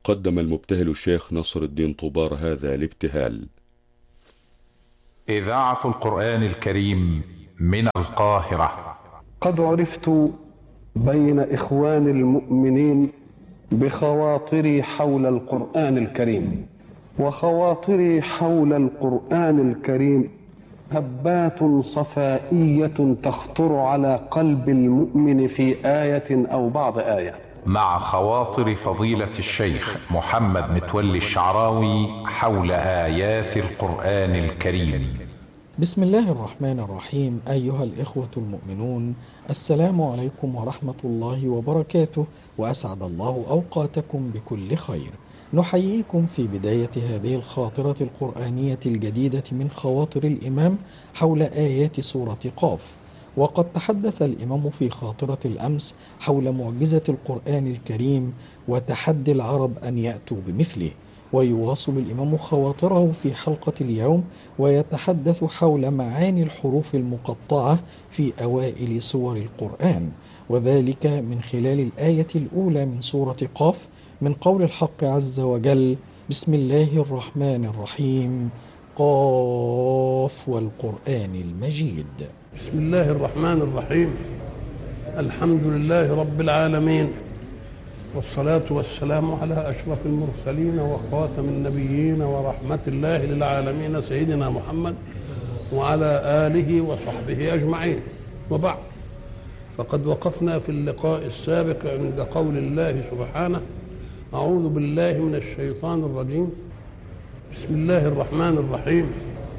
قدم المبتهل الشيخ نصر الدين طوبار هذا الابتهال إذاعة القرآن الكريم من القاهرة قد عرفت بين إخوان المؤمنين بخواطري حول القرآن الكريم وخواطري حول القرآن الكريم هبات صفائية تخطر على قلب المؤمن في آية أو بعض آية مع خواطر فضيلة الشيخ محمد متولي الشعراوي حول آيات القرآن الكريم بسم الله الرحمن الرحيم أيها الإخوة المؤمنون السلام عليكم ورحمة الله وبركاته وأسعد الله أوقاتكم بكل خير نحييكم في بداية هذه الخاطرة القرآنية الجديدة من خواطر الإمام حول آيات سورة قاف وقد تحدث الإمام في خاطرة الأمس حول معجزة القرآن الكريم وتحدي العرب أن يأتوا بمثله ويواصل الإمام خواطره في حلقة اليوم ويتحدث حول معاني الحروف المقطعة في أوائل سور القرآن وذلك من خلال الآية الأولى من سورة قاف من قول الحق عز وجل بسم الله الرحمن الرحيم قاف والقرآن المجيد بسم الله الرحمن الرحيم الحمد لله رب العالمين والصلاة والسلام على أشرف المرسلين وخاتم النبيين ورحمة الله للعالمين سيدنا محمد وعلى آله وصحبه أجمعين وبعد فقد وقفنا في اللقاء السابق عند قول الله سبحانه أعوذ بالله من الشيطان الرجيم بسم الله الرحمن الرحيم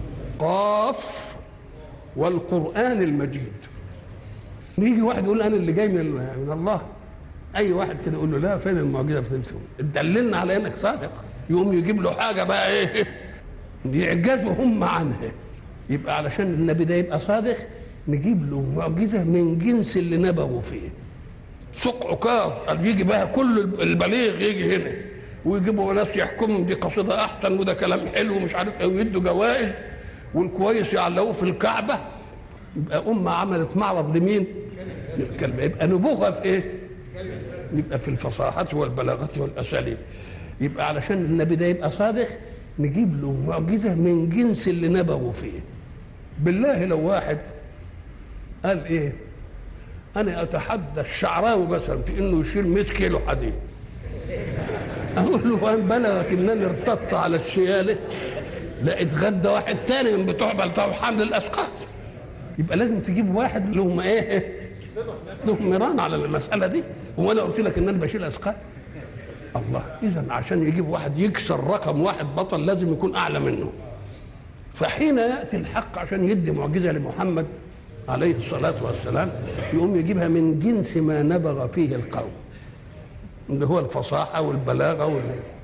قاف والقرآن المجيد يجي واحد يقول أنا اللي جاي من من الله أي واحد كده يقول له لا فين المعجزة بتاعتهم دللنا على إنك صادق يقوم يجيب له حاجة بقى إيه يعجزوا هم عنها يبقى علشان النبي ده يبقى صادق نجيب له معجزة من جنس اللي نبغوا فيه سوق عكاظ قال يجي بقى كل البليغ يجي هنا ويجيبوا ناس يحكموا دي قصيده احسن وده كلام حلو ومش عارف ايه ويدوا جوائز والكويس يعلقوه في الكعبه يبقى امه عملت معرض لمين؟ للكلمه يبقى نبوغها في ايه؟ يبقى في الفصاحه والبلاغه والاساليب يبقى علشان النبي ده يبقى صادق نجيب له معجزه من جنس اللي نبغوا فيه بالله لو واحد قال ايه؟ انا اتحدى الشعراوي مثلا في انه يشيل 100 كيلو حديد اقول له ان بلغك انني ارتدت على الشياله لا اتغدى واحد تاني من بتوع بتوع حمل الاثقال يبقى لازم تجيب واحد لهم ايه لهم ميران على المساله دي هو انا قلت لك ان انا بشيل اثقال الله اذا عشان يجيب واحد يكسر رقم واحد بطل لازم يكون اعلى منه فحين ياتي الحق عشان يدي معجزه لمحمد عليه الصلاة والسلام يقوم يجيبها من جنس ما نبغ فيه القوم اللي هو الفصاحة والبلاغة وال...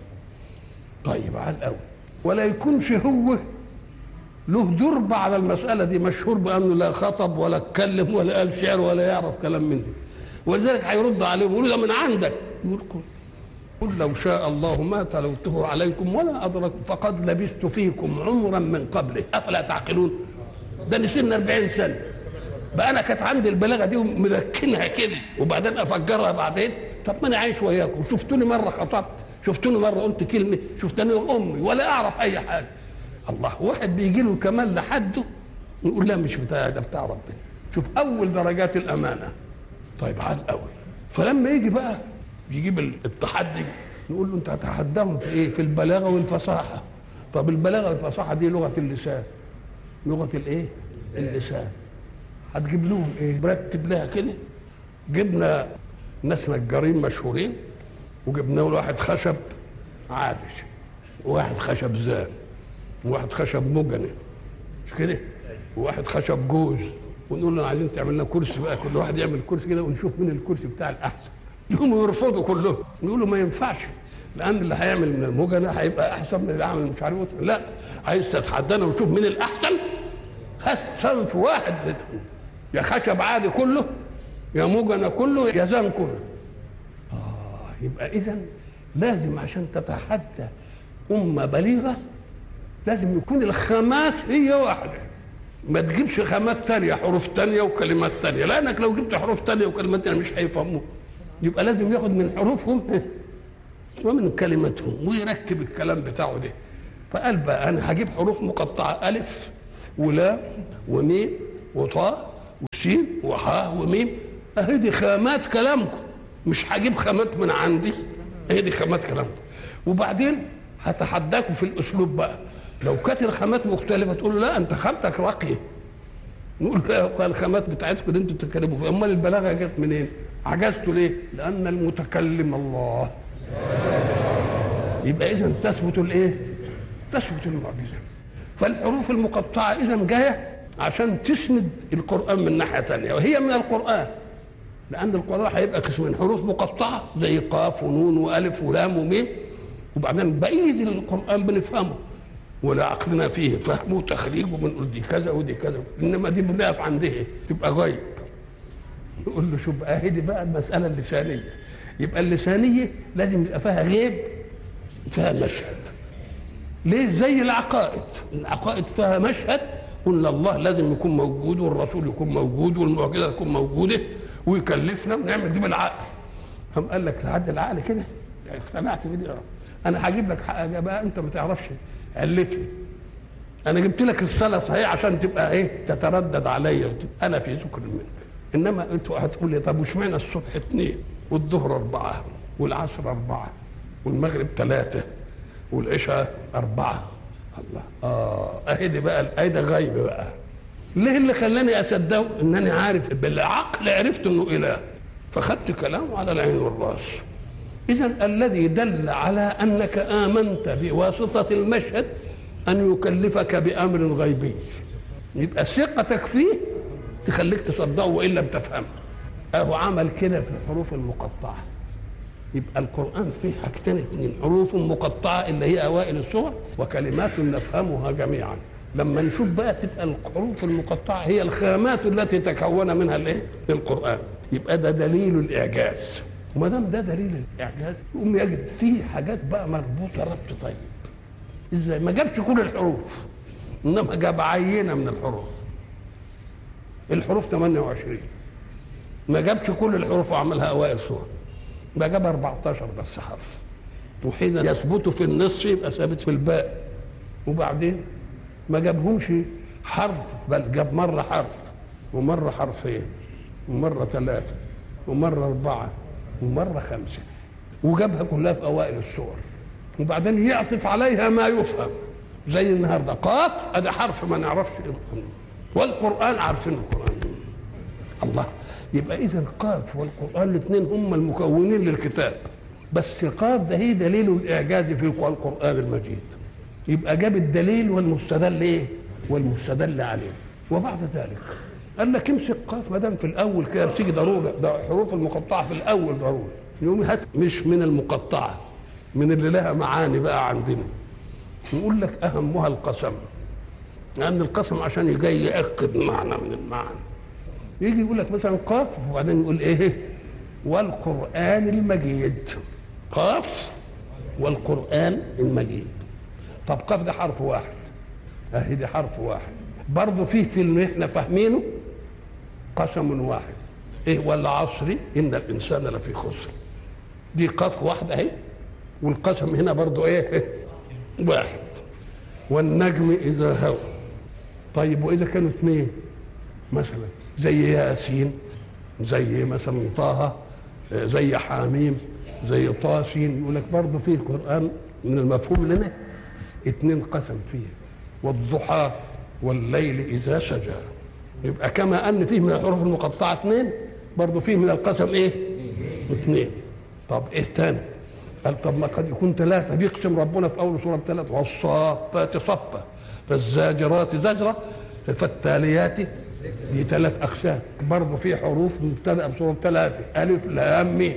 طيب على الأول ولا يكونش هو له درب على المسألة دي مشهور بأنه لا خطب ولا اتكلم ولا قال شعر ولا يعرف كلام من دي ولذلك هيرد عليهم يقول ده من عندك يقول قل قل لو شاء الله ما تلوته عليكم ولا أدركم فقد لبثت فيكم عمرا من قبله أفلا تعقلون ده نسينا 40 سنة بقى انا كانت عندي البلاغه دي وملكنها كده وبعدين افجرها بعدين طب ما انا عايش وياكم شفتوني مره خطبت شفتوني مره قلت كلمه شفتني امي ولا اعرف اي حاجه الله واحد بيجي له كمال لحده نقول لا مش بتاع ده بتاع ربنا شوف اول درجات الامانه طيب على الاول فلما يجي بقى يجيب التحدي نقول له انت هتحداهم في ايه في البلاغه والفصاحه طب البلاغه والفصاحه دي لغه اللسان لغه الايه اللسان هتجيب لهم ايه مرتب لها كده جبنا ناس نجارين مشهورين وجبنا له واحد خشب عادش وواحد خشب زان وواحد خشب مجني مش كده وواحد خشب جوز ونقول له عايزين تعمل لنا كرسي بقى كل واحد يعمل كرسي كده ونشوف مين الكرسي بتاع الاحسن يقوموا يرفضوا كلهم يقولوا ما ينفعش لان اللي هيعمل من المجنى هيبقى احسن من اللي عامل مش عارف لا عايز تتحدانا وشوف مين الاحسن هات صنف واحد يا خشب عادي كله يا مجنى كله يا زان كله آه يبقى إذا لازم عشان تتحدى أمة بليغة لازم يكون الخامات هي واحدة ما تجيبش خامات تانية حروف تانية وكلمات تانية لأنك لو جبت حروف تانية وكلمات تانية مش هيفهموه يبقى لازم ياخد من حروفهم ومن كلمتهم ويركب الكلام بتاعه ده فقال بقى انا هجيب حروف مقطعه الف ولام وميم وطاء وسين وحاء وميم اهي دي خامات كلامكم مش هجيب خامات من عندي اهي دي خامات كلامكم وبعدين هتحداكم في الاسلوب بقى لو كانت الخامات مختلفه تقول له لا انت خامتك راقيه نقول له الخامات بتاعتكم اللي انتوا بتتكلموا فيها امال البلاغه جت منين؟ عجزتوا ليه؟ لان المتكلم الله يبقى اذا تثبت الايه؟ تثبت المعجزه فالحروف المقطعه اذا جايه عشان تسند القران من ناحيه ثانيه وهي من القران لان القران هيبقى قسمين حروف مقطعه زي قاف ونون والف ولام وميم وبعدين بقيه القران بنفهمه ولا عقلنا فيه فهم وتخريج وبنقول دي كذا ودي كذا انما دي بنقف عند ايه؟ تبقى غيب نقول له شوف اهي دي بقى المساله اللسانيه يبقى اللسانيه لازم يبقى فيها غيب فيها مشهد ليه زي العقائد العقائد فيها مشهد قلنا الله لازم يكون موجود والرسول يكون موجود والمعجزه تكون موجوده ويكلفنا ونعمل دي بالعقل قام قال لك لحد العقل كده اقتنعت بدي انا هجيب لك حاجه بقى انت ما تعرفش علتي انا جبت لك الصلاه صحيح عشان تبقى ايه تتردد عليا وتبقى انا في ذكر منك انما انتوا هتقول لي طب واشمعنى الصبح اثنين والظهر اربعه والعصر اربعه والمغرب ثلاثه والعشاء اربعه الله اه اهي دي بقى اهي ده غيب بقى ليه اللي خلاني اصدقه انني عارف بالعقل عرفت انه اله فخدت كلامه على العين والراس اذا الذي دل على انك امنت بواسطه المشهد ان يكلفك بامر غيبي يبقى ثقتك فيه تخليك تصدقه وان لم تفهمه اهو عمل كده في الحروف المقطعه يبقى القران فيه حاجتين اتنين حروف مقطعه اللي هي اوائل السور وكلمات نفهمها جميعا لما نشوف بقى تبقى الحروف المقطعه هي الخامات التي تكون منها الايه القران يبقى ده دليل الاعجاز وما دام ده دليل الاعجاز يقوم يجد فيه حاجات بقى مربوطه ربط طيب ازاي ما جابش كل الحروف انما جاب عينه من الحروف الحروف 28 ما جابش كل الحروف وعملها اوائل سور ده جاب 14 بس حرف وحين يثبت في النصف يبقى ثابت في الباقي وبعدين ما جابهمش حرف بل جاب مرة حرف ومرة حرفين ومرة ثلاثة ومرة أربعة ومرة خمسة وجابها كلها في أوائل السور وبعدين يعطف عليها ما يفهم زي النهارده قاف ادي حرف ما نعرفش والقرآن عارفين القرآن الله يبقى إذا قاف والقرآن الاثنين هم المكونين للكتاب بس قاف ده هي دليل الإعجاز في القرآن المجيد يبقى جاب الدليل والمستدل ايه؟ والمستدل عليه وبعد ذلك قال لك امسك قاف ما دام في الاول كده بتيجي ضروره ده حروف المقطعه في الاول ضروري يوم هات مش من المقطعه من اللي لها معاني بقى عندنا نقول لك اهمها القسم لان القسم عشان جاي ياكد معنى من المعاني يجي يقول لك مثلا قاف وبعدين يقول ايه والقران المجيد قاف والقران المجيد طب قاف ده حرف واحد اهي دي حرف واحد برضه فيه في اللي احنا فاهمينه قسم واحد ايه والعصر ان الانسان لفي خسر دي قاف واحده اهي والقسم هنا برضه ايه واحد والنجم اذا هوى طيب واذا كانوا اثنين مثلا زي ياسين زي مثلا طه زي حاميم زي طاسين يقول لك برضه فيه قران من المفهوم لنا اتنين قسم فيه والضحى والليل اذا سجى يبقى كما ان فيه من الحروف المقطعه اثنين برضه فيه من القسم ايه؟ اثنين طب ايه تاني؟ قال طب ما قد يكون ثلاثه بيقسم ربنا في اول سوره بثلاثه والصافات صفا فالزاجرات زجره فالتاليات دي ثلاث اقسام برضه في حروف مبتدا بصوره ثلاثه الف لام ميم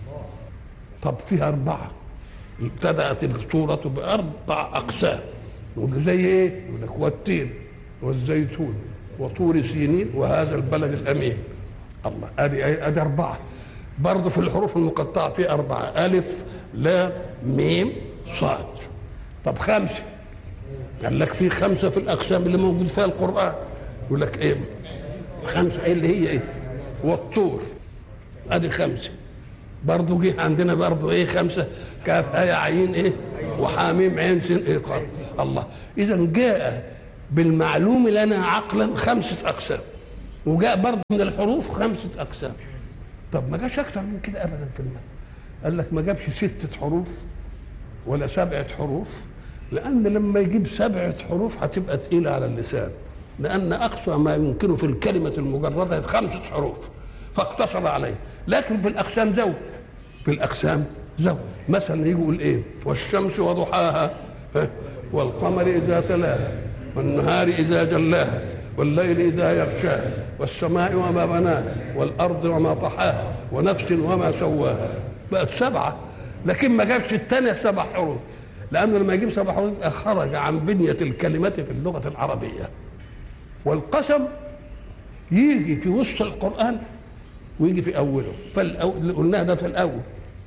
طب فيها اربعه ابتدات السوره باربع اقسام يقول زي ايه؟ يقول لك والتين والزيتون وطور سينين وهذا البلد الامين الله ادي ادي اربعه برضه في الحروف المقطعه في اربعه الف لام ميم صاد طب خمسه قال لك في خمسه في الاقسام اللي موجود فيها القران يقول لك ايه خمسه ايه اللي هي ايه والطور ادي خمسه برضه جه عندنا برضه ايه خمسه كاف ايه عين ايه وحاميم عين سين ايه قاف الله اذا جاء بالمعلوم لنا عقلا خمسه اقسام وجاء برضه من الحروف خمسه اقسام طب ما جاش اكتر من كده ابدا في المعنى قال لك ما جابش ستة حروف ولا سبعة حروف لأن لما يجيب سبعة حروف هتبقى تقيلة على اللسان لأن أقصى ما يمكنه في الكلمة المجردة خمسة حروف فاقتصر عليه لكن في الأقسام زود في الأقسام زود مثلا يقول إيه والشمس وضحاها ها؟ والقمر إذا تلاها والنهار إذا جلاها والليل إذا يغشاها والسماء وما بناها والأرض وما طحاها ونفس وما سواها بقت سبعة لكن ما جابش الثانية سبع حروف لأنه لما يجيب سبع حروف يبقى خرج عن بنية الكلمة في اللغة العربية والقسم يجي في وسط القرآن ويجي في أوله فالأول قلناها ده في الأول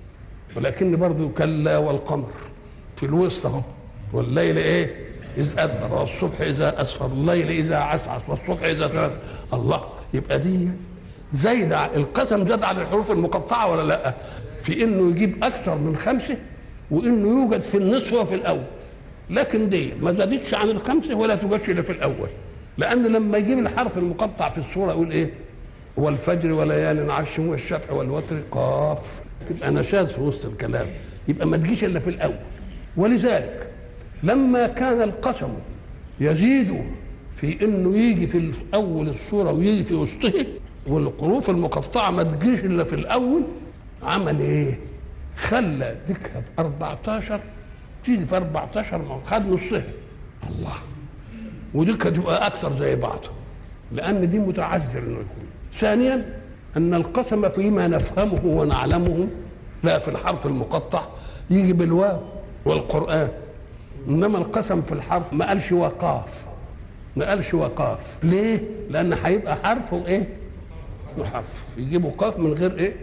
ولكن برضه كلا والقمر في الوسط اهو والليل ايه إذ أدبر والصبح إذا أسفر الليل إذا عسعس والصبح إذا ثلاث الله يبقى دي زايد ع- القسم زاد على الحروف المقطعة ولا لا في إنه يجيب أكثر من خمسة وإنه يوجد في النصف وفي الأول لكن دي ما زادتش عن الخمسة ولا توجدش إلا في الأول لأن لما يجيب الحرف المقطع في الصورة يقول إيه والفجر وليال عشر والشفع والوتر قاف تبقى نشاز في وسط الكلام يبقى ما تجيش الا في الاول ولذلك لما كان القسم يزيد في انه يجي في اول الصوره ويجي في وسطه والحروف المقطعه ما تجيش الا في الاول عمل ايه؟ خلى ديكها في 14 تيجي في 14 ما هو خد نصها الله وديكها تبقى اكثر زي بعضهم لان دي متعذر انه يكون ثانيا ان القسم فيما نفهمه ونعلمه لا في الحرف المقطع يجي بالواو والقران انما القسم في الحرف ما قالش وقاف ما قالش وقاف ليه لان هيبقى حرف وايه وحرف يجيبوا قاف من غير ايه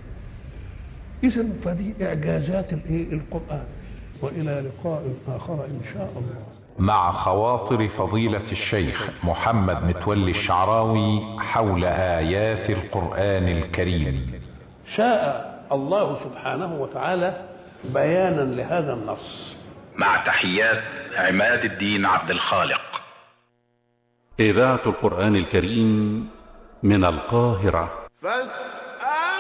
اذا فدي اعجازات الايه القران والى لقاء اخر ان شاء الله مع خواطر فضيلة الشيخ محمد متولي الشعراوي حول آيات القرآن الكريم شاء الله سبحانه وتعالى بيانا لهذا النص مع تحيات عماد الدين عبد الخالق إذاعة القرآن الكريم من القاهرة فاستمعوا